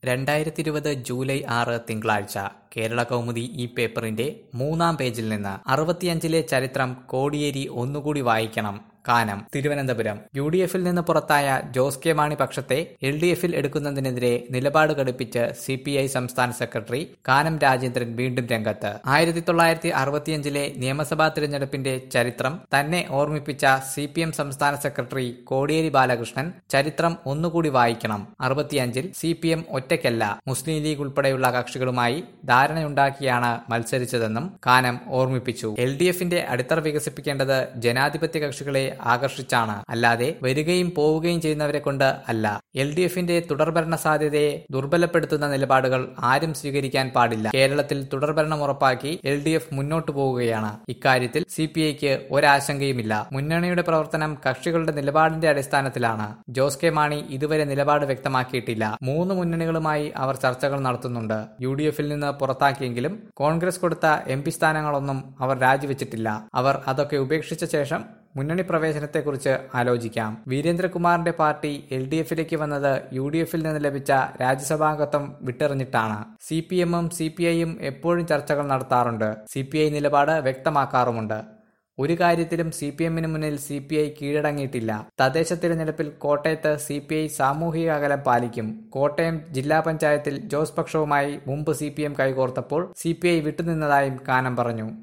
രണ്ടായിരത്തി ഇരുപത് ജൂലൈ ആറ് തിങ്കളാഴ്ച കേരള കൗമുദി ഈ പേപ്പറിന്റെ മൂന്നാം പേജിൽ നിന്ന് അറുപത്തിയഞ്ചിലെ ചരിത്രം കോടിയേരി ഒന്നുകൂടി വായിക്കണം കാനം തിരുവനന്തപുരം യു ഡി എഫിൽ നിന്ന് പുറത്തായ ജോസ് കെ മാണി പക്ഷത്തെ എൽ ഡി എഫിൽ എടുക്കുന്നതിനെതിരെ നിലപാട് ഘടിപ്പിച്ച് സി പി ഐ സംസ്ഥാന സെക്രട്ടറി കാനം രാജേന്ദ്രൻ വീണ്ടും രംഗത്ത് ആയിരത്തി തൊള്ളായിരത്തി അറുപത്തിയഞ്ചിലെ നിയമസഭാ തിരഞ്ഞെടുപ്പിന്റെ ചരിത്രം തന്നെ ഓർമ്മിപ്പിച്ച സി പി എം സംസ്ഥാന സെക്രട്ടറി കോടിയേരി ബാലകൃഷ്ണൻ ചരിത്രം ഒന്നുകൂടി വായിക്കണം അറുപത്തിയഞ്ചിൽ സി പി എം ഒറ്റയ്ക്കല്ല മുസ്ലിം ലീഗ് ഉൾപ്പെടെയുള്ള കക്ഷികളുമായി ധാരണയുണ്ടാക്കിയാണ് മത്സരിച്ചതെന്നും കാനം ഓർമ്മിപ്പിച്ചു എൽ ഡി എഫിന്റെ അടിത്തറ വികസിപ്പിക്കേണ്ടത് ജനാധിപത്യ കക്ഷികളെ ആകർഷിച്ചാണ് അല്ലാതെ വരികയും പോവുകയും ചെയ്യുന്നവരെ കൊണ്ട് അല്ല എൽ ഡി എഫിന്റെ തുടർഭരണ സാധ്യതയെ ദുർബലപ്പെടുത്തുന്ന നിലപാടുകൾ ആരും സ്വീകരിക്കാൻ പാടില്ല കേരളത്തിൽ തുടർഭരണം ഉറപ്പാക്കി എൽ ഡി എഫ് മുന്നോട്ടു പോവുകയാണ് ഇക്കാര്യത്തിൽ സി പി ഐക്ക് ഒരാശങ്കയുമില്ല മുന്നണിയുടെ പ്രവർത്തനം കക്ഷികളുടെ നിലപാടിന്റെ അടിസ്ഥാനത്തിലാണ് ജോസ് കെ മാണി ഇതുവരെ നിലപാട് വ്യക്തമാക്കിയിട്ടില്ല മൂന്ന് മുന്നണികളുമായി അവർ ചർച്ചകൾ നടത്തുന്നുണ്ട് യു ഡി എഫിൽ നിന്ന് പുറത്താക്കിയെങ്കിലും കോൺഗ്രസ് കൊടുത്ത എം പി സ്ഥാനങ്ങളൊന്നും അവർ രാജിവെച്ചിട്ടില്ല അവർ അതൊക്കെ ഉപേക്ഷിച്ച ശേഷം മുന്നണി പ്രവേശനത്തെക്കുറിച്ച് ആലോചിക്കാം വീരേന്ദ്രകുമാറിന്റെ പാർട്ടി എൽ ഡി എഫിലേക്ക് വന്നത് യു ഡി എഫിൽ നിന്ന് ലഭിച്ച രാജ്യസഭാംഗത്വം വിട്ടെറിഞ്ഞിട്ടാണ് സി പി എമ്മും സി പി ഐയും എപ്പോഴും ചർച്ചകൾ നടത്താറുണ്ട് സി പി ഐ നിലപാട് വ്യക്തമാക്കാറുമുണ്ട് ഒരു കാര്യത്തിലും സി പി എമ്മിന് മുന്നിൽ സി പി ഐ കീഴടങ്ങിയിട്ടില്ല തദ്ദേശ തിരഞ്ഞെടുപ്പിൽ കോട്ടയത്ത് സി പി ഐ സാമൂഹിക അകലം പാലിക്കും കോട്ടയം ജില്ലാ പഞ്ചായത്തിൽ ജോസ് പക്ഷവുമായി മുമ്പ് സി പി എം കൈകോർത്തപ്പോൾ സി പി ഐ വിട്ടുനിന്നതായും കാനം പറഞ്ഞു